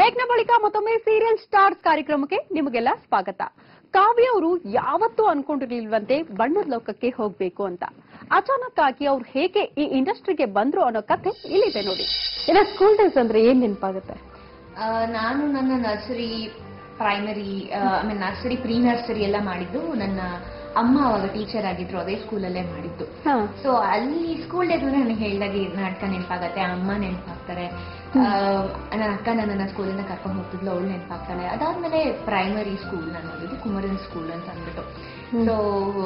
ಬ್ರೇಕ್ನ ಬಳಿಕ ಮತ್ತೊಮ್ಮೆ serial stars ಕಾರ್ಯಕ್ರಮಕ್ಕೆ ನಿಮಗೆಲ್ಲ ಸ್ವಾಗತ ಕಾವ್ಯ ಅವರು ಯಾವತ್ತೂ ಅನ್ಕೊಂಡಿರ್ಲಿಲ್ವಂತೆ ಬಣ್ಣದ ಲೋಕಕ್ಕೆ ಹೋಗ್ಬೇಕು ಅಂತ ಅಚಾನಕ್ ಆಗಿ ಅವ್ರು ಹೇಗೆ ಈ ಇಂಡಸ್ಟ್ರಿಗೆ ಬಂದ್ರು ಅನ್ನೋ ಕಥೆ ಇಲ್ಲಿದೆ ನೋಡಿ ಇನ್ನ ಸ್ಕೂಲ್ ಡೇಸ್ ಅಂದ್ರೆ ಏನ್ ನೆನಪಾಗುತ್ತೆ ಆ, ನಾನು ನನ್ನ nursery primary I mean nursery pre nursery ಎಲ್ಲ ಮಾಡಿದ್ದು ನನ್ನ ಅಮ್ಮ ಅವಾಗ ಟೀಚರ್ ಆಗಿದ್ರು ಅದೇ ಸ್ಕೂಲಲ್ಲೇ ಮಾಡಿದ್ದು ಹಾ ಸೊ ಅಲ್ಲಿ ಸ್ಕೂಲ್ ಡೇಸ್ ನನಗೆ ಹೇಳಿದಾಗ ಈ ನಾಟಕ ನೆನಪಾಗತ್ತೆ ಅಮ್ಮ ನೆನಪಾಗ್ತಾರೆ ನನ್ನ ಅಕ್ಕ ನನ್ನನ್ನ ಸ್ಕೂಲಿಂದ ಕರ್ಕೊಂಡು ಹೋಗ್ತಿದ್ಲು ಅವಳು ನೆನಪಾಗ್ತಾಳೆ ಅದಾದ್ಮೇಲೆ ಪ್ರೈಮರಿ ಸ್ಕೂಲ್ ನಾನು ಓದಿದ್ದು ಕುಮರನ್ ಸ್ಕೂಲ್ ಅಂತ ಅಂದ್ಬಿಟ್ಟು ಸೊ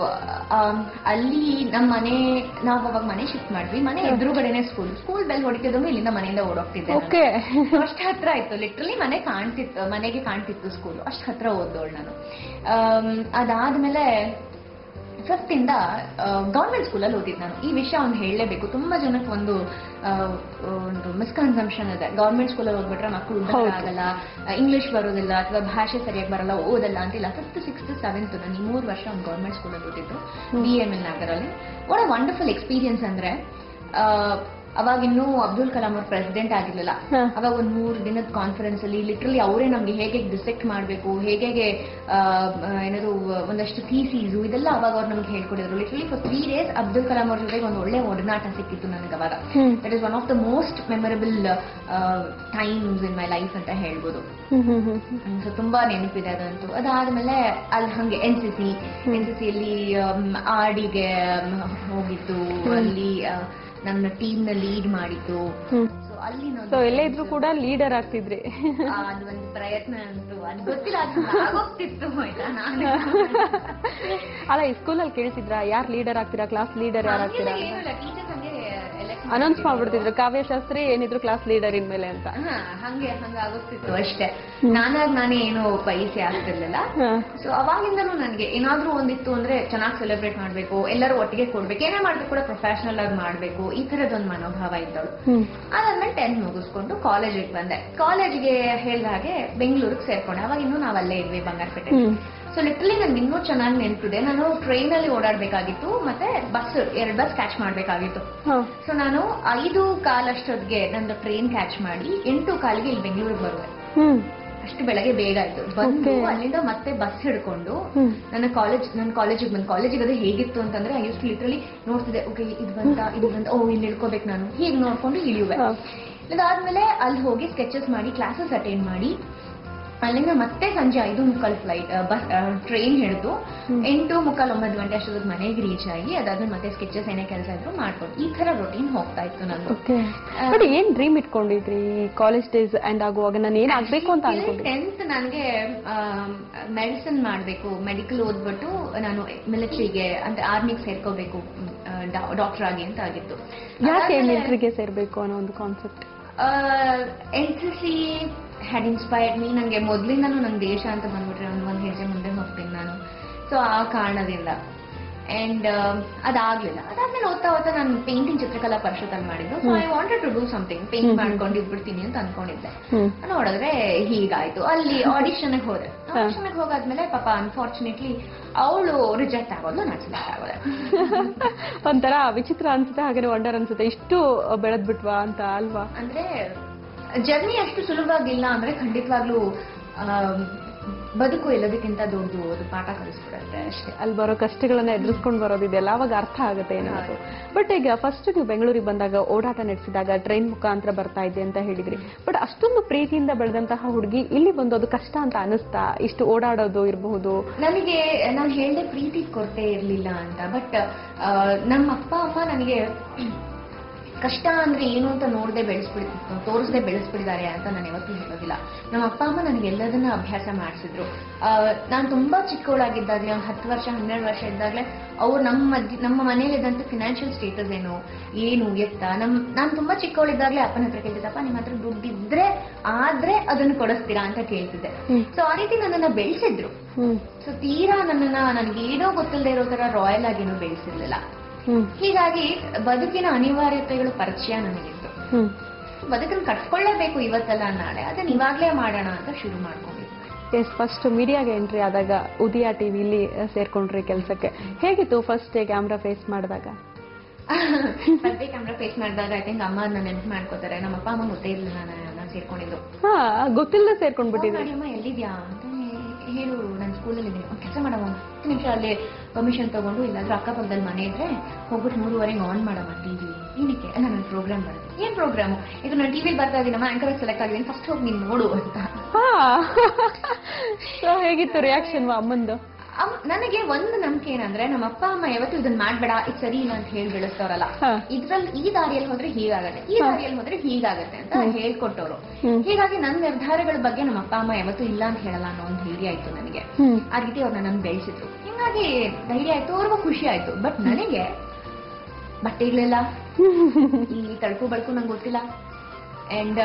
ಅಲ್ಲಿ ನಮ್ಮ ಮನೆ ನಾವು ಅವಾಗ ಮನೆ ಶಿಫ್ಟ್ ಮಾಡಿದ್ವಿ ಮನೆ ಎದುರುಗಡೆನೆ ಸ್ಕೂಲ್ ಸ್ಕೂಲ್ ಬೆಲ್ ಹೊಡಿತಿದ್ರು ಇಲ್ಲಿಂದ ಮನೆಯಿಂದ ಓಡೋಗ್ತಿದ್ದೆ ನಾನು. ಓಕೆ ಅಷ್ಟು ಹತ್ರ ಇತ್ತು ಲಿಟ್ರಲಿ ಮನೆ ಕಾಣ್ತಿತ್ತು ಮನೆಗೆ ಕಾಣ್ತಿತ್ತು ಸ್ಕೂಲ್ ಅಷ್ಟು ಹತ್ರ ಓದೋಳು ನಾನು ಆಮ್, ಅದಾದ್ಮೇಲೆ ಫಸ್ಟ್ ಇಂದ ಗೌರ್ಮೆಂಟ್ ಸ್ಕೂಲಲ್ಲಿ ಓದಿದ್ದು ನಾನು ಈ ವಿಷಯ ಅವ್ನು ಹೇಳಲೇಬೇಕು ತುಂಬಾ ಜನಕ್ಕೆ ಒಂದು ಆ, ಒಂದು ಮಿಸ್ಕನ್ಸಂಪ್ಷನ್ ಇದೆ ಗೌರ್ಮೆಂಟ್ ಸ್ಕೂಲಲ್ಲಿ ಓದ್ಬಿಟ್ರೆ ಮಕ್ಕಳು ಉದ್ದಾರ ಹೌದು. ಆಗಲ್ಲ ಇಂಗ್ಲಿಷ್ ಬರೋದಿಲ್ಲ ಅಥವಾ ಭಾಷೆ ಸರಿಯಾಗಿ ಬರಲ್ಲ ಓದಲ್ಲ ಅಂತಿಲ್ಲ ಫಿಫ್ತ್ ಸಿಕ್ಸ್ತ್ ಸೆವೆಂತ್ ನಾನು ಈ ಮೂರು ವರ್ಷ ಒಂದು ಗೌರ್ಮೆಂಟ್ ಸ್ಕೂಲಲ್ಲಿ ಓದಿದ್ದು ಬಿ ಎಮ್ ಎಲ್ ನಗರಲ್ಲಿ ವಾಟ್ ಅ ವಂಡರ್ಫುಲ್ ಎಕ್ಸ್ಪೀರಿಯನ್ಸ್ ಅಂದ್ರೆ ಆ, ಅವಾಗ ಇನ್ನೂ ಅಬ್ದುಲ್ ಕಲಾಂ ಅವ್ರು ಪ್ರೆಸಿಡೆಂಟ್ ಆಗಿರ್ಲಿಲ್ಲ ಹಾ. ಅವಾಗ ಒಂದ್ ಮೂರು ದಿನದ ಕಾನ್ಫರೆನ್ಸ್ ಅಲ್ಲಿ ಲಿಟ್ರಲಿ ಅವರೇ ನಮ್ಗೆ ಹೇಗೆ ಡಿಸೆಕ್ಟ್ ಮಾಡಬೇಕು ಹೇಗೆ ಏನಾದ್ರು ಒಂದಷ್ಟು ಥೀಸೀಸು ಇದೆಲ್ಲ ಅವಾಗ ಅವ್ರು ನಮ್ಗೆ ಹೇಳ್ಕೊಡಿದ್ರು literally for three days Abdul Kalam ಅವ್ರ ಜೊತೆಗೆ ಒಂದು ಒಳ್ಳೆ ಒಡನಾಟ ಸಿಕ್ಕಿತ್ತು ನನಗೆ ಅವಾಗ hmm that is one of the most memorable times in my life ಅಂತ ಹೇಳ್ಬೋದು ಹ್ಮ್ ಹ್ಮ್ ಹ್ಮ್ ಸೊ ತುಂಬಾ ನೆನಪಿದೆ ಅದಂತೂ ಅದಾದ್ಮೇಲೆ ಅಲ್ಲಿ ಹಂಗೆ N C C N C ಸಿಯಲ್ಲಿ ಆಡಿಗೆ ಹೋಗಿದ್ದು ಅಲ್ಲಿ ಆ, ನನ್ನ ಟೀಮ್ ನ ಲೀಡ್ ಮಾಡಿದ್ದು ಹ್ಮ್ ಸೊ ಅಲ್ಲಿ ನಾನು- ಸೊ ಎಲ್ಲೇ ಇದ್ರು ಕೂಡ ಲೀಡರ್ ಆಗ್ತಿದ್ರಿ ಆ, ಅದು ಒಂದು ಪ್ರಯತ್ನ ಅಂತೂ ಅದು ಗೊತ್ತಿಲ್ಲ ಅದು ಆಗೋಗ್ತಿತ್ತು ಆಯ್ತಾ ನಾನು ಅಲ್ಲ ಈ ಸ್ಕೂಲಲ್ಲಿ ಕೇಳ್ತಿದ್ರ ಯಾರ್ ಲೀಡರ್ ಆಗ್ತೀರಾ ಕ್ಲಾಸ್ ಲೀಡರ್ ಯಾರು ಆಗ್ತೀರಾ ಹಂಗೆಲ್ಲ ಏನೂ ಇಲ್ಲ ಟೀಚರ್ಸ್ ಹಂಗೆ elect ಅನೌನ್ಸ್ ಮಾಡ್ಬಿಡ್ತಿದ್ರು ಕಾವ್ಯ ಶಾಸ್ತ್ರಿ ಏನಿದ್ರು ಕ್ಲಾಸ್ ಲೀಡರ್ ಇನ್ಮೇಲೆ ಅಂತ ಹಾ ಹಂಗೆ ಹಂಗ ಆಗೋಗ್ತಿತ್ತು ಅಷ್ಟೇ ನಾನಾಗ್ ನಾನೇ ಏನು ಪೈಸೆ ಆಗ್ತಿರ್ಲಿಲ್ಲ ಹಾ. ಸೊ ಅವಾಗಿಂದನೂ ನನಗೆ ಏನಾದ್ರೂ ಒಂದಿತ್ತು ಅಂದ್ರೆ ಚೆನ್ನಾಗಿ ಸೆಲೆಬ್ರೇಟ್ ಮಾಡ್ಬೇಕು ಎಲ್ಲರೂ ಒಟ್ಟಿಗೆ ಕೊಡ್ಬೇಕು ಏನೇ ಮಾಡ್ಬೇಕು ಕೂಡ ಪ್ರೊಫೆಷನಲ್ ಆಗಿ ಮಾಡ್ಬೇಕು ಈ ತರದೊಂದು ಮನೋಭಾವ ಇದ್ದಳು ಹ್ಮ್ ಅದಾದ್ಮೇಲೆ ಟೆಂತ್ ಮುಗಿಸ್ಕೊಂಡು ಕಾಲೇಜಿಗೆ ಬಂದೆ ಕಾಲೇಜಿಗೆ ಹೇಳಿದ ಹಾಗೆ ಬೆಂಗಳೂರಿಗೆ ಸೇರ್ಕೊಂಡೆ ಅವಾಗ ಇನ್ನೂ ನಾವು ಅಲ್ಲೇ ಇದ್ವಿ ಬಂಗಾರಪೇಟೆ ಹ್ಮ್ ಸೊ ಲಿಟ್ರಲಿ ನನ್ಗೆ ಇನ್ನೂ ಚೆನ್ನಾಗಿ ನೆನಪಿದೆ ನಾನು ಟ್ರೈನ್ ಅಲ್ಲಿ ಓಡಾಡ್ಬೇಕಾಗಿತ್ತು ಮತ್ತೆ ಬಸ್ ಎರಡ್ ಬಸ್ ಕ್ಯಾಚ್ ಮಾಡ್ಬೇಕಾಗಿತ್ತು ಹಾ ಸೊ ನಾನು ಐದು ಕಾಲಷ್ಟೊತ್ತಿಗೆ ನಂದು ಟ್ರೈನ್ ಕ್ಯಾಚ್ ಮಾಡಿ ಎಂಟು ಕಾಲಿಗೆ ಇಲ್ಲಿ ಬೆಂಗಳೂರಿಗೆ ಬರುವೆ ಹ್ಮ್ ಅಷ್ಟು ಬೆಳಗ್ಗೆ ಬೇಗ ಆಯ್ತು ಬಂದು Okay. ಅಲ್ಲಿಂದ ಮತ್ತೆ ಬಸ್ ಹಿಡ್ಕೊಂಡು ಹ್ಮ್ ನನ್ನ ಕಾಲೇಜ್ ನನ್ನ ಕಾಲೇಜಿಗೆ ಬಂದು ಕಾಲೇಜಿಗೆ ಅದು ಹೇಗಿತ್ತು ಅಂತಂದ್ರೆ ಐ ಯೂಸ್ ಲಿಟ್ರಲಿ ನೋಡ್ತಿದ್ದೆ ಓಕೆ ಇದು ಬಂತ ಇದು ಬಂತ ಓ ಇಲ್ಲಿ ಇಳ್ಕೋಬೇಕು ನಾನು ಹೀಗೆ ನೋಡ್ಕೊಂಡು ಇಳಿಯುವೆ ಹಾ. ಅದಾದ್ಮೇಲೆ ಅಲ್ಲಿ ಹೋಗಿ ಸ್ಕೆಚಸ್ ಮಾಡಿ ಕ್ಲಾಸಸ್ ಅಟೆಂಡ್ ಮಾಡಿ ಅಲ್ಲಿಂದ ಮತ್ತೆ ಸಂಜೆ ಐದು ಮುಕ್ಕಾಲ್ ಫ್ಲೈಟ್ ಬಸ್ ಟ್ರೈನ್ ಹಿಡಿದು ಹ್ಮ್. ಎಂಟು ಮುಕ್ಕಾಲ್ ಒಂಬತ್ತು ಗಂಟೆ ಅಷ್ಟೊತ್ತಿಗೆ ಮನೆಗೆ ರೀಚ್ ಆಗಿ ಅದಾದ್ಮೇಲೆ ಮತ್ತೆ ಸ್ಕೆಚಸ್ ಏನೇ ಕೆಲಸ ಇದ್ರು ಮಾಡ್ಕೊಂಡು ಈ ತರ ರೊಟೀನ್ ಹೋಗ್ತಾ ಇತ್ತು ನಂದು ಓಕೆ ಬಟ್ ಏನ್ ಡ್ರೀಮ್ ಇಟ್ಕೊಂಡಿದ್ರಿ ಕಾಲೇಜ್ ಡೇಸ್ ಎಂಡ್ ಆಗುವಾಗ ನಾನು ಏನ್ ಆಗ್ಬೇಕು ಅಂತ ಅನ್ಕೊಂಡ್ರಿ ಟೆಂತ್ ನನಗೆ ಮೆಡಿಸಿನ್ ಮಾಡಬೇಕು ಮೆಡಿಕಲ್ ಓದ್ಬಿಟ್ಟು ನಾನು ಮಿಲಿಟರಿಗೆ ಅಂದ್ರೆ ಆರ್ಮಿಗೆ ಸೇರ್ಕೋಬೇಕು ಡಾಕ್ಟರ್ ಆಗಿ ಅಂತ ಆಗಿತ್ತು ಯಾಕೆ ಅದಾದ್ಮೇಲೆ- ಮಿಲಿಟರಿಗೆ ಸೇರ್ಬೇಕು ಅನ್ನೋ ಒಂದು concept N C C had inspired me ನನಗೆ ಮೊದಲಿಂದನೂ ನನ್ನ ದೇಶ ಅಂತ ಬಂದ್ಬಿಟ್ರೆ ಒಂದು ಒಂದು ಹೆಜ್ಜೆ ಮುಂದೆ ಹೋಗ್ತೀನಿ ನಾನು ಸೊ ಆ ಕಾರಣದಿಂದ ಅಂಡ್ ಅದಾಗ್ಲಿಲ್ಲ ಅದಾದ್ಮೇಲೆ ಓದ್ತಾ ಓದ್ತಾ ನಾನು ಪೇಂಟಿಂಗ್ ಚಿತ್ರಕಲಾ ಪರಿಷತ್ತಲ್ಲಿ ಮಾಡಿದ್ದು so I wanted to do something paint ಮಾಡ್ಕೊಂಡು ಇದ್ಬಿಡ್ತೀನಿ ಅಂತ ಅನ್ಕೊಂಡಿದ್ದೆ ಹ್ಮ್ ನೋಡಿದ್ರೆ ಹೀಗಾಯ್ತು ಅಲ್ಲಿ ಆಡಿಷನ್ಗೆ ಹೋದೆ ಆಡಿಷನ್ಗೆ ಹೋಗಾದ್ಮೇಲೆ ಪಾಪ ಅನ್ಫಾರ್ಚುನೇಟ್ಲಿ ಅವಳು ರಿಜೆಕ್ಟ್ ಆಗೋದು ನಾನು ಸೆಲೆಕ್ಟ್ ಆಗೋದೆ ಒಂಥರ ವಿಚಿತ್ರ ಅನ್ಸುತ್ತೆ ಹಾಗೆ ವಂಡರ್ ಅನ್ಸುತ್ತೆ ಇಷ್ಟು ಬೆಳೆದ್ ಬಿಟ್ವಾ ಅಂತ ಅಲ್ವಾ ಅಂದ್ರೆ ಜರ್ನಿ ಅಷ್ಟು ಸುಲಭವಾಗಿಲ್ಲ ಅಂದ್ರೆ ಖಂಡಿತವಾಗ್ಲೂ ಆಮ್, ಬದುಕು ಎಲ್ಲದಕ್ಕಿಂತ ದೊಡ್ಡದು ಅದು ಪಾಠ ಕಲಿಸ್ಬಿಡತ್ತೆ ಅಷ್ಟೇ ಅಲ್ಲಿ ಬರೋ ಕಷ್ಟಗಳನ್ನ ಎದುರಿಸ್ಕೊಂಡು ಬರೋದಿದೆಯಲ್ಲ ಅವಾಗ ಅರ್ಥ ಆಗುತ್ತೆ ಏನಾದ್ರು ಬಟ್ ಈಗ ಫಸ್ಟ್ ನೀವು ಬೆಂಗಳೂರಿಗೆ ಬಂದಾಗ ಓಡಾಟ ನಡೆಸಿದಾಗ ಟ್ರೈನ್ ಮುಖಾಂತರ ಬರ್ತಾ ಇದ್ದೆ ಅಂತ ಹೇಳಿದ್ರಿ ಬಟ್ ಅಷ್ಟೊಂದು ಪ್ರೀತಿಯಿಂದ ಬೆಳೆದಂತಹ ಹುಡುಗಿ ಇಲ್ಲಿ ಬಂದು ಅದು ಕಷ್ಟ ಅಂತ ಅನಿಸ್ತಾ ಇಷ್ಟು ಓಡಾಡೋದು ಇರಬಹುದು ನನಗೆ ನಾನು ಹೇಳ್ದೆ ಪ್ರೀತಿ ಕೊರತೆ ಇರ್ಲಿಲ್ಲ ಅಂತ ಬಟ್ ನಮ್ಮ ಅಪ್ಪ ಅಮ್ಮ ನನಗೆ ಕಷ್ಟ ಅಂದ್ರೆ ಏನು ಅಂತ ನೋಡದೆ ಬೆಳೆಸ್ಬಿಡ್ ತೋರಿಸದೆ ಬೆಳೆಸ್ಬಿಟ್ಟಿದ್ದಾರೆ ಅಂತ ನಾನು ಯಾವತ್ತೂ ಹೇಳೋದಿಲ್ಲ ನಮ್ಮ ಅಪ್ಪ ಅಮ್ಮ ನನಗೆ ಎಲ್ಲದನ್ನ ಅಭ್ಯಾಸ ಮಾಡಿಸಿದ್ರು ನಾನು ತುಂಬಾ ಚಿಕ್ಕವಳಾಗಿದ್ದಾಗಲೇ ಒಂದು ಹತ್ತು ವರ್ಷ ಹನ್ನೆರಡು ವರ್ಷ ಇದ್ದಾಗಲೇ ಅವ್ರು ನಮ್ಮ ಮಧ್ಯ ನಮ್ಮ ಮನೇಲಿದ್ದಂಥ ಫಿನಾನ್ಷಿಯಲ್ ಸ್ಟೇಟಸ್ ಏನು ಏನು ಎತ್ತ ನಮ್ ನಾನು ತುಂಬಾ ಚಿಕ್ಕವಳಿದ್ದಾಗಲೇ ಅಪ್ಪನ ಹತ್ರ ಕೇಳ್ತಿದ್ದಪ್ಪ ನಿಮ್ಮ ಹತ್ರ ದುಡ್ಡಿದ್ರೆ ಆದ್ರೆ ಅದನ್ನು ಕೊಡಿಸ್ತೀರಾ ಅಂತ ಕೇಳ್ತಿದ್ದೆ ಹ್ಮ್. ಸೊ ಆ ರೀತಿ ನನ್ನನ್ನ ಬೆಳೆಸಿದ್ರು ಹ್ಮ್ ಸೊ ತೀರಾ ನನ್ನನ್ನ ನನಗೇನೋ ಗೊತ್ತಿಲ್ಲದೆ ಇರೋ ತರ ರಾಯಲ್ ಆಗೇನೋ ಬೆಳೆಸಿರ್ಲಿಲ್ಲ ಹ್ಮ್ ಹೀಗಾಗಿ ಬದುಕಿನ ಅನಿವಾರ್ಯತೆಗಳು ಪರಿಚಯ ನನಗಿತ್ತು ಹ್ಮ್ ಬದುಕನ್ನು ಕಟ್ಕೊಳ್ಳೇಬೇಕು ಇವತ್ತಲ್ಲ ನಾಳೆ ಅದನ್ನ ಇವಾಗ್ಲೇ ಮಾಡೋಣ ಅಂತ ಶುರು ಮಾಡ್ಕೊಂಡಿದ್ದೆ ಎಸ್ ಫಸ್ಟ್ ಮೀಡಿಯಾಗೆ ಎಂಟ್ರಿ ಆದಾಗ ಉದಯ ಟಿವಿಲಿ ಸೇರ್ಕೊಂಡ್ರಿ ಕೆಲಸಕ್ಕೆ ಹೇಗಿತ್ತು ಫಸ್ಟ್ ಕ್ಯಾಮ್ರಾ ಫೇಸ್ ಮಾಡಿದಾಗ ಮತ್ತೆ ಕ್ಯಾಮ್ರಾ ಫೇಸ್ ಮಾಡಿದಾಗ ಐ ಥಿಂಕ್ ಅಮ್ಮ ನನ್ನ ನೆನಪು ಮಾಡ್ಕೋತಾರೆ ನಮ್ಮ ಅಪ್ಪ ಅಮ್ಮ ಗೊತ್ತೇ ಇರಲಿಲ್ಲ ನಾನು ನಾನು ಸೇರ್ಕೊಂಡಿದ್ದು ಹಾ ಗೊತ್ತಿಲ್ಲದೆ ಸೇರ್ಕೊಂಡ್ಬಿಟ್ಟಿದ್ರಿ ಅಮ್ಮ ಎಲ್ಲಿದ್ಯಾ ಅಂತ ಹೇ- ಹೇಳು ನಾನು ಸ್ಕೂಲಲ್ಲಿ ಇದ್ದೀನಿ ಒಂದು ಕೆಲಸ ಮಾಡಮ್ಮ ಹತ್ತು ನಿಮಿಷ ಅಲ್ಲಿ ಪರ್ಮಿಷನ್ ತಗೊಂಡು ಇಲ್ಲಾಂದ್ರೆ ಅಕ್ಕಪಕ್ಕದಲ್ಲಿ ಮನೆ ಇದ್ರೆ ಹೋಗ್ಬಿಟ್ಟು ಮೂರುವರೆಗೆ ಆನ್ ಮಾಡಮ್ಮ ಟಿವಿ ಏನಕ್ಕೆ ಅಲ್ಲ ನನ್ನ ಪ್ರೋಗ್ರಾಮ್ ಬರುತ್ತೆ ಏನ್ ಪ್ರೋಗ್ರಾಮ್ ಇದು ನಾನು ಟಿವಿಲಿ ಬರ್ತಾ ಇದ್ದೀನಮ್ಮ ಆಂಕರ್ ಸೆಲೆಕ್ಟ್ ಆಗಿದ್ದೀನಿ ಫಸ್ಟ್ ಹೋಗಿ ನೀನು ನೋಡು ಅಂತ ಹಾ ಸೊ ಹೇಗಿತ್ತು ರಿಯಾಕ್ಷನ್ ಅಮ್ಮಂದು ಅವ್- ನನಗೆ ಒಂದು ನಂಬಿಕೆ ಏನಂದ್ರೆ ನಮ್ಮ ಅಪ್ಪ ಅಮ್ಮ ಯಾವತ್ತೂ ಇದನ್ನ ಮಾಡ್ಬೇಡ ಇದು ಸರಿ ಇಲ್ಲ ಅಂತ ಹೇಳಿ ಬೆಳೆಸ್ತವ್ರಲ್ಲ ಹಾ. ಇದ್ರಲ್ಲಿ ಈ ದಾರಿಯಲ್ಲಿ ಹೋದ್ರೆ ಹೀಗಾಗತ್ತೆ ಈ ಹಾ. ದಾರಿಯಲ್ಲಿ ಹೋದ್ರೆ ಹೀಗಾಗತ್ತೆ ಅಂತ ಹೇಳ್ಕೊಟ್ಟವ್ರು ಹ್ಮ್. ಹೀಗಾಗಿ ನನ್ನ ನಿರ್ಧಾರಗಳ ಬಗ್ಗೆ ನಮ್ಮ ಅಪ್ಪ ಅಮ್ಮ ಯಾವತ್ತೂ ಇಲ್ಲ ಅಂತ ಹೇಳಲ್ಲ ಅನ್ನೋ ಒಂದು ಧೈರ್ಯ ಆಯ್ತು ನನಗೆ ಹ್ಮ್ ಆ ರೀತಿ ಅವ್ರನ್ನ ನನ್ನ ಬೆಳೆಸಿದ್ರು ಹಿಂಗಾಗಿ ಧೈರ್ಯ ಆಯ್ತು ಅವ್ರಿಗೂ ಖುಷಿ ಆಯ್ತು ಬಟ್ ನನಗೆ ಬಟ್ಟೆಗಳಿಲ್ಲ ಈ ತಳ್ಕು ಬಳ್ಕು ನಂಗೆ ಗೊತ್ತಿಲ್ಲ ಅಂಡ್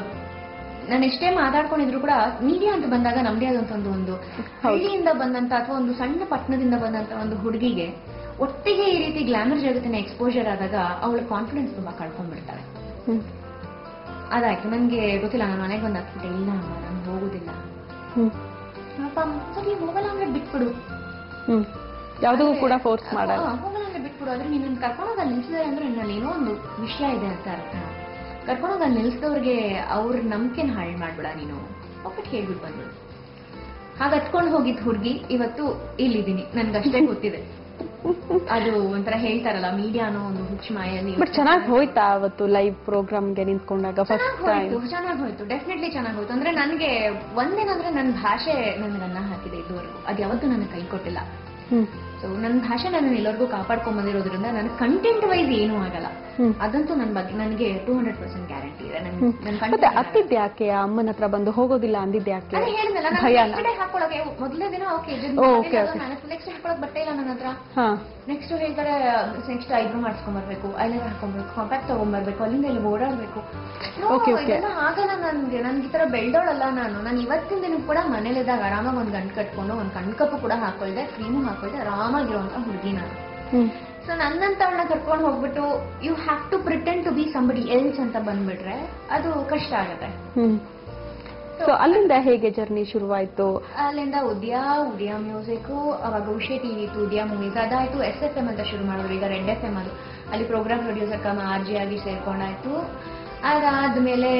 ನಾನು ಎಷ್ಟೇ ಮಾತಾಡ್ಕೊಂಡಿದ್ರು ಕೂಡ ಮೀಡಿಯಾ ಅಂತ ಬಂದಾಗ ನಮ್ದೇ ಆದಂತ ಒಂದು ಒಂದು ಹಳ್ಳಿಯಿಂದ ಬಂದಂತ ಅಥವಾ ಒಂದು ಸಣ್ಣ ಪಟ್ಟಣದಿಂದ ಬಂದಂತ ಒಂದು ಹುಡುಗಿಗೆ ಒಟ್ಟಿಗೆ ಈ ರೀತಿ ಗ್ಲಾಮರ್ ಜಗತ್ತಿನ ಎಕ್ಸ್ಪೋಜರ್ ಆದಾಗ ಅವಳ ಕಾನ್ಫಿಡೆನ್ಸ್ ತುಂಬಾ ಕಳ್ಕೊಂಡ್ಬಿಡ್ತಾಳೆ ಹ್ಮ್ ಅದಾಯ್ತು ನನ್ಗೆ ಗೊತ್ತಿಲ್ಲ ನಾನು ಮನೆಗೆ ಬಂದು ಹಾಕ್ಬಿಟ್ಟೆ ಇಲ್ಲ ಅಮ್ಮ ನಾನು ಹೋಗುದಿಲ್ಲ ಹ್ಮ್ ಅಪ್ಪ ಅಮ್ಮ, ಸರಿ ಹೋಗಲ್ಲ ಅಂದ್ರೆ ಬಿಟ್ಬಿಡು ಹ್ಮ್ ಯಾವುದಕ್ಕೂ ಕೂಡ ಫೋರ್ಸ್ ಮಾಡಲ್ಲ ಹಾ, ಹೋಗಲ್ಲ ಅಂದ್ರೆ ಬಿಟ್ಬಿಡು ಆದ್ರೆ ನೀನು ಕರ್ಕೊಂಡೋಗಿ ಅಲ್ಲಿ ನಿಲ್ಸಿದಾರೆ ಅಂದ್ರೆ ನನ್ನಲ್ಲಿ ಏನೋ ಒಂದು ವಿಷಯ ಇದೆ ಅಂತ ಅರ್ಥ ಕರ್ಕೊಂಡೋಗಿ ಅಲ್ಲಿ ನಿಲ್ಸಿದವ್ರಿಗೆ ಅವ್ರ ನಂಬಿಕೆನ ಹಾಳು ಮಾಡ್ಬೇಡ ನೀನು ಹೋಗ್ಬಿಟ್ಟು ಹೇಳ್ಬಿಟ್ಟು ಬಂದ್ಬಿಡು ಹಾಗೆ ಹತ್ಕೊಂಡು ಹೋಗಿದ್ ಹುಡುಗಿ ಇವತ್ತು ಇಲ್ಲಿದ್ದೀನಿ ನನ್ಗಷ್ಟೇ ಗೊತ್ತಿದೆ ಅದು ಒಂಥರ ಹೇಳ್ತಾರಲ್ಲ ಮೀಡಿಯಾ ಅನ್ನೋ ಒಂದು ಹುಚ್ಚು ಮಾಯಲ್ಲಿ ಬಟ್ ಚೆನ್ನಾಗಿ ಹೋಯ್ತಾ ಅವತ್ತು ಲೈವ್ ಪ್ರೋಗ್ರಾಮ್ಗೆ ನಿಂತ್ಕೊಂಡಾಗ ಫಸ್ಟ್ ಚೆನ್ನಾಗ್ ಟೈಮ್ ಹೋಯ್ತು ಚೆನ್ನಾಗಿ ಹೋಯ್ತು ಡೆಫಿನೆಟ್ಲಿ ಚೆನ್ನಾಗಿ ಹೋಯ್ತು ಅಂದ್ರೆ ನನಗೆ ಒಂದೇನಂದ್ರೆ ನನ್ನ ಭಾಷೆ ನನಗನ್ನ ಹಾಕಿದೆ ಇದುವರೆಗೂ ಅದು ಯಾವತ್ತೂ ನನಗೆ ಕೈ ಕೊಟ್ಟಿಲ್ಲ ಹ್ಮ್ ಸೊ ನನ್ನ ಭಾಷೆ ನಾನು ಎಲ್ಲರಿಗೂ ಕಾಪಾಡ್ಕೊಂಡ್ ಬಂದಿರೋದ್ರಿಂದ ನನಗೆ ಕಂಟೆಂಟ್ ವೈಸ್ ಏನೂ ಆಗಲ್ಲ ಹ್ಮ್ ಅದಂತೂ ನನ್ನ ಬಗ್ಗೆ ನನಗೆ ಟೂ ಹಂಡ್ರೆಡ್ ಪರ್ಸೆಂಟ್ ಗ್ಯಾರಂಟಿ ಇದೆ ನನ್ ಹ್ಮ್. ನನ್ ಮತ್ತೆ content ಅತ್ತಿದ್ದೆ ಯಾಕೆ ಅಮ್ಮನ ಹತ್ರ ಬಂದು ಹೋಗೋದಿಲ್ಲ ಅಂದಿದ್ದೆ ಯಾಕೆ ಅದೇ ಹೇಳಿದ್ನಲ್ಲ ನಾನು ಭಯನ next day ಹಾಕೊಳಕ್ಕೆ ಮೊದಲನೇ ದಿನ ಓಕೆ ಓ, okay, okay. ನೆಕ್ಸ್ಟ್ ಹಾಕೊಳಕ್ ಬಟ್ಟೆ ಇಲ್ಲ ನನ್ನ ಹತ್ರ ಹಾ ನೆಕ್ಸ್ಟ್ ಹೇಳ್ತಾರೆ ನೆಕ್ಸ್ಟ್ ಐಬ್ರೋ ಮಾಡ್ಸ್ಕೊಂಡ್ಬರ್ಬೇಕು ಐಲೈನರ್ ಹಾಕೊಂಡ್ಬರ್ಬೇಕು ಕಾಂಪ್ಯಾಕ್ಟ್ ತಗೊಂಡ್ಬರ್ಬೇಕು ಅಲ್ಲಿಂದ ಇಲ್ಲಿ ಓಡಾಡ್ಬೇಕು No, Okay, okay. ಇದೆಲ್ಲ ಆಗಲ್ಲ ನನ್ಗೆ ನನ್ಗೆ ಈ ತರ ಬೆಳ್ದೋಳಲ್ಲ ನಾನು ನಾನು ಇವತ್ತಿನ ದಿನ ಕೂಡ ಮನೇಲಿದ್ದಾಗ ಆರಾಮಾಗಿ ಒಂದ್ ಗಂಟು ಕಟ್ಕೊಂಡು ಒಂದ್ ಕಣ್ಕಪ್ಪು ಕೂಡ ಹಾಕೊಳ್ದೆ ಕ್ರೀಮು ಹಾಕೊಳ್ದೆ ಆರಾಮಾಗಿರುವಂತ ಹುಡುಗಿ ನಾನು ಹ್ಮ್ ಸೊ ನನ್ನಂತವಳನ್ನ ಕರ್ಕೊಂಡು ಹೋಗ್ಬಿಟ್ಟು you have to pretend to be somebody else ಅಂತ ಬಂದ್ಬಿಟ್ರೆ ಅದು ಕಷ್ಟ ಆಗತ್ತೆ ಹ್ಮ್ ಸೊ ಅಲ್ಲಿಂದ ಹೇಗೆ ಜರ್ನಿ ಶುರುವಾಯ್ತು ಅಲ್ಲಿಂದ ಉದ್ಯಾ ಉದ್ಯಾ ಮ್ಯೂಸಿಕ್ ಅವಾಗ ಉಷೆ ಟಿವಿ ಇತ್ತು ಉದ್ಯಾ ಮೂವೀಸ್ ಅದಾಯ್ತು ಎಸ್ ಎಫ್ ಎಂ ಅಂತ ಶುರು ಮಾಡಿದ್ರು ಈಗ ರೆಡ್ ಎಫ್ ಎಂ ಅದು ಅಲ್ಲಿ programme producer cum R J ಆಗಿ ಸೇರ್ಕೊಂಡಾಯ್ತು ಅದಾದ್ಮೇಲೆ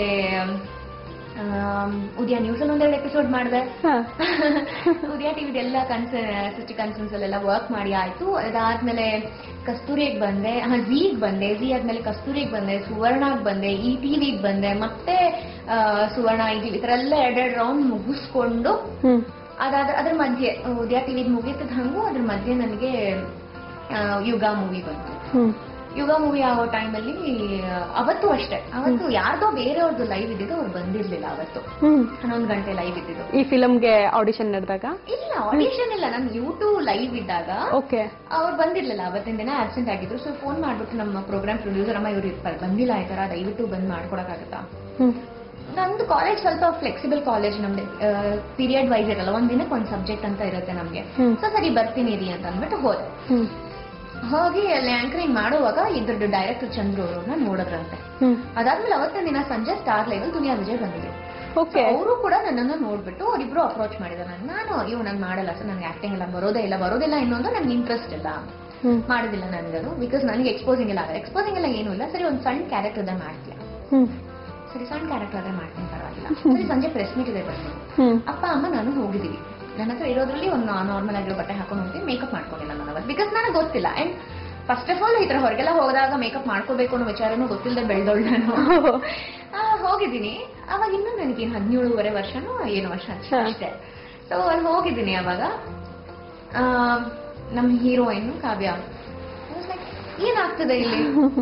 ಆಮ್, ಉದ್ಯಾ ನ್ಯೂಸ್ ಅಲ್ಲಿ ಒಂದೆರಡು ಎಪಿಸೋಡ್ ಮಾಡಿದೆ ಹಾ ಉದಯ ಟಿವಿದ ಎಲ್ಲ ಕನ್ಸ ಸಿಟಿ ಕನ್ಸರ್ನ್ಸ್ ಅಲ್ಲೆಲ್ಲ ವರ್ಕ್ ಮಾಡಿ ಆಯ್ತು ಅದಾದ್ಮೇಲೆ ಕಸ್ತೂರಿಗೆ ಬಂದೆ ಹಾ ಝೀಗ್ ಬಂದೆ ಝೀ ಆದ್ಮೇಲೆ ಕಸ್ತೂರಿಗೆ ಬಂದೆ ಸುವರ್ಣಗ್ ಬಂದೆ ಈ ಟಿವಿಗೆ ಬಂದೆ ಮತ್ತೆ ಆ, ಸುವರ್ಣ ಈ ಟಿವಿ ಈ ತರ ಎಲ್ಲ ಎರಡೆರಡು ರೌಂಡ್ ಮುಗಿಸ್ಕೊಂಡು ಹ್ಮ್ ಅದಾದ ಅದ್ರ ಮಧ್ಯೆ ಉದಯ ಟಿವಿದ್ ಮುಗೀತದ ಹಂಗು ಅದ್ರ ಮಧ್ಯೆ ನನಗೆ ಆ, ಯುಗ ಮೂವಿ ಬಂತು ಹ್ಮ್ ಯುಗ ಮೂವಿ ಆಗೋ ಟೈಮಲ್ಲಿ ಅವತ್ತು ಅಷ್ಟೇ ಅವತ್ತು ಯಾರ್ದೋ ಬೇರೆಯವ್ರದ್ದು ಲೈವ್ ಇದ್ದಿದ್ದು ಅವ್ರು ಬಂದಿರ್ಲಿಲ್ಲ ಅವತ್ತು ಹ್ಮ್ ಹನ್ನೊಂದು ಗಂಟೆ ಲೈವ್ ಇದ್ದಿದ್ದು ಈ ಫಿಲಮ್ಗೆ ಆಡಿಷನ್ ನಡೆದಾಗ ಇಲ್ಲ ಆಡಿಷನ್ ಇಲ್ಲ ನಾನು ಯೂಟ್ಯೂಬ್ ಲೈವ್ ಇದ್ದಾಗ ಓಕೆ ಅವ್ರು ಬಂದಿರ್ಲಿಲ್ಲ ಅವತ್ತಿನ ದಿನ ಆಬ್ಸೆಂಟ್ ಆಗಿದ್ರು ಸೊ ಫೋನ್ ಮಾಡ್ಬಿಟ್ಟು ನಮ್ಮ ಪ್ರೋಗ್ರಾಮ್ ಪ್ರೊಡ್ಯೂಸರ್ ಅಮ್ಮ ಇವ್ರು ಇರ್ತಾರೆ ಬಂದಿಲ್ಲ ಈ ತರ ದಯವಿಟ್ಟು ಬಂದ್ ಮಾಡ್ಕೊಡಕ್ಕಾಗತ್ತಾ ಹ್ಮ್ ನಮ್ದು ಕಾಲೇಜ್ ಸ್ವಲ್ಪ ಫ್ಲೆಕ್ಸಿಬಲ್ ಕಾಲೇಜ್ ನಮ್ದು ಪೀರಿಯಡ್ ವೈಸ್ ಇರಲ್ಲ ಒಂದ್ ದಿನಕ್ಕೆ ಒಂದ್ ಸಬ್ಜೆಕ್ಟ್ ಅಂತ ಇರುತ್ತೆ ನಮ್ಗೆ ಹ್ಮ್. ಸೊ ಸರಿ ಬರ್ತೀನಿ ರೀ ಅಂತ ಅಂದ್ಬಿಟ್ಟು ಹೋದೆ ಹ್ಮ್ ಹೋಗಿ ಅಲ್ಲಿ ಆಂಕರಿಂಗ್ ಮಾಡುವಾಗ ಇದ್ರದ್ದು ಡೈರೆಕ್ಟರ್ ಚಂದ್ರು ಅವ್ರನ್ನ ನೋಡಿದ್ರಂತೆ ಹ್ಮ್ ಅದಾದ್ಮೇಲೆ ಅವತ್ತಿನ ದಿನ ಸಂಜೆ ಸ್ಟಾರ್ ಲೈವ್ ದುನಿಯಾ ವಿಜಯ್ ಬಂದಿದ್ರು ಓಕೆ ಅವರು ಕೂಡ ನನ್ನನ್ನು ನೋಡ್ಬಿಟ್ಟು ಅವರಿಬ್ರು ಅಪ್ರೋಚ್ ಮಾಡಿದ್ದಾರೆ ನನ್ಗೆ. ನಾನು ಅಯ್ಯೋ ನಾನು ಮಾಡಲ್ಲ ಸರ್ ನನಗೆ ಆಕ್ಟಿಂಗ್ ಎಲ್ಲ ಬರೋದೇ ಇಲ್ಲ ಬರೋದಿಲ್ಲ ಇನ್ನೊಂದು ನನ್ಗೆ ಇಂಟ್ರೆಸ್ಟ್ ಇಲ್ಲ ಹ್ಮ್ ಮಾಡೋದಿಲ್ಲ ನನಗದು ಬಿಕಾಸ್ ನನಗೆ ಎಕ್ಸ್ಪೋಸಿಂಗ್ ಎಲ್ಲ ಆಗಲ್ಲ ಎಕ್ಸ್ಪೋಸಿಂಗ್ ಎಲ್ಲ ಏನೂ ಇಲ್ಲ ಸರಿ ಒಂದು ಸಣ್ಣ ಕ್ಯಾರೆಕ್ಟರ್ ಅದ ಮಾಡ್ತೀಯ ಹ್ಮ್ ಸರಿ ಸಣ್ಣ ಕ್ಯಾರೆಕ್ಟರ್ ಅದೇ ಮಾಡ್ತೀನಿ ಪರವಾಗಿಲ್ಲ ಸರಿ ಸಂಜೆ ಪ್ರೆಸ್ ಮೀಟ್ ಇದೆ ಬರ್ತೀನಿ ಹ್ಮ್ ಅಪ್ಪ ಅಮ್ಮ ನಾನು ಹೋಗಿದ್ದೀವಿ ನನ್ನ ಹತ್ರ ಇರೋದ್ರಲ್ಲಿ ಒಂದು ನಾರ್ಮಲ್ ಆಗಿರೋ ಬಟ್ಟೆ ಹಾಕೊಂಡು ಹೋಗ್ತೀನಿ ಮೇಕಪ್ ಮಾಡ್ಕೊಂಡಿಲ್ಲ ನಾನು ಅವತ್ತು ಬಿಕಾಸ್ ನನಗೆ ಗೊತ್ತಿಲ್ಲ ಅಂಡ್ ಫಸ್ಟ್ ಆಫ್ ಆಲ್ ಈ ತರ ಹೊರಗೆಲ್ಲ ಹೋದಾಗ ಮೇಕಪ್ ಮಾಡ್ಕೋಬೇಕು ಅನ್ನೋ ವಿಚಾರನೂ ಗೊತ್ತಿಲ್ಲದೆ ಬೆಳೆದವಳು ನಾನು ಆ, ಹೋಗಿದ್ದೀನಿ ಅವಾಗ ಇನ್ನೂ ನನಗೇನು ಹದಿನೇಳುವರೆ ವರ್ಷನೋ ಏನು ವರ್ಷ ಅಷ್ಟೇ ಹಾ. ಅಷ್ಟೇ ಸೊ ಅಲ್ಲಿ ಹೋಗಿದ್ದೀನಿ ಅವಾಗ ಆ, ನಮ್ಮ heroine Kavya I was like, ಏನಾಗ್ತದೆ ಇಲ್ಲಿ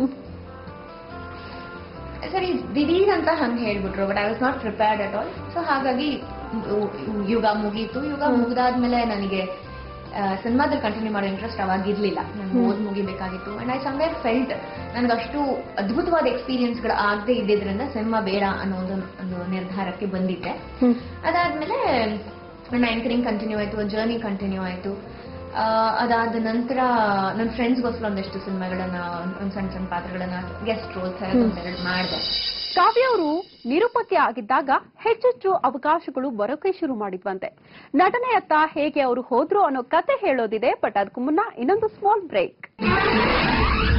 ಸರಿ ದಿಢೀರ್ ಅಂತ ಹಂಗೆ ಹೇಳ್ಬಿಟ್ರು but I was not prepared at all so ಹಾಗಾಗಿ ಯು- ಯುಗ ಮುಗೀತು ಯುಗ ಮುಗ್ದಾದ್ಮೇಲೆ ನನಗೆ ಸಿನಿಮಾದಲ್ಲಿ ಕಂಟಿನ್ಯೂ ಮಾಡೋ ಇಂಟ್ರೆಸ್ಟ್ ಅವಾಗ ಇರ್ಲಿಲ್ಲ ನನ್ಗೆ ಓದ್ ಮುಗಿಬೇಕಾಗಿತ್ತು ಅಂಡ್ ಐ ಸಮ್ವೇರ್ ಫೆಲ್ಟ್ ನನ್ಗೆ ಅಷ್ಟು ಅದ್ಭುತವಾದ ಎಕ್ಸ್ಪೀರಿಯನ್ಸ್ಗಳು ಆಗದೆ ಇದ್ದಿದ್ರಿಂದ ಸಿನಿಮಾ ಬೇಡ ಅನ್ನೋ ಒಂದು ಒಂದು ನಿರ್ಧಾರಕ್ಕೆ ಬಂದಿದ್ದೆ ಹ್ಮ್ ಅದಾದ್ಮೇಲೆ ನನ್ನ ಆಂಕರಿಂಗ್ ಕಂಟಿನ್ಯೂ ಆಯ್ತು ಜರ್ನಿ ಕಂಟಿನ್ಯೂ ಆಯ್ತು ಆ, ಅದಾದ ನಂತರ ನನ್ನ ಫ್ರೆಂಡ್ಸ್ಗೋಸ್ಕರ ಒಂದಷ್ಟು ಸಿನಿಮಾಗಳನ್ನ ಒಂದ್ ಸಣ್ಣ ಸಣ್ಣ ಪಾತ್ರಗಳನ್ನ ಗೆಸ್ಟ್ ರೋಲ್ಸ್ ಒಂದೆರಡು ಮಾಡಿದೆ ಕಾವ್ಯ ಅವರು ನಿರೂಪಕಿ ಆಗಿದ್ದಾಗ ಹೆಚ್ಚೆಚ್ಚು ಅವಕಾಶಗಳು ಬರೋಕೆ ಶುರು ಮಾಡಿದ್ವಂತೆ ನಟನೆಯತ್ತ ಹೇಗೆ ಅವರು ಹೋದ್ರು ಅನ್ನೋ ಕತೆ ಹೇಳೋದಿದೆ ಬಟ್ ಅದಕ್ಕೂ ಮುನ್ನ ಇನ್ನೊಂದು ಸ್ಮಾಲ್ ಬ್ರೇಕ್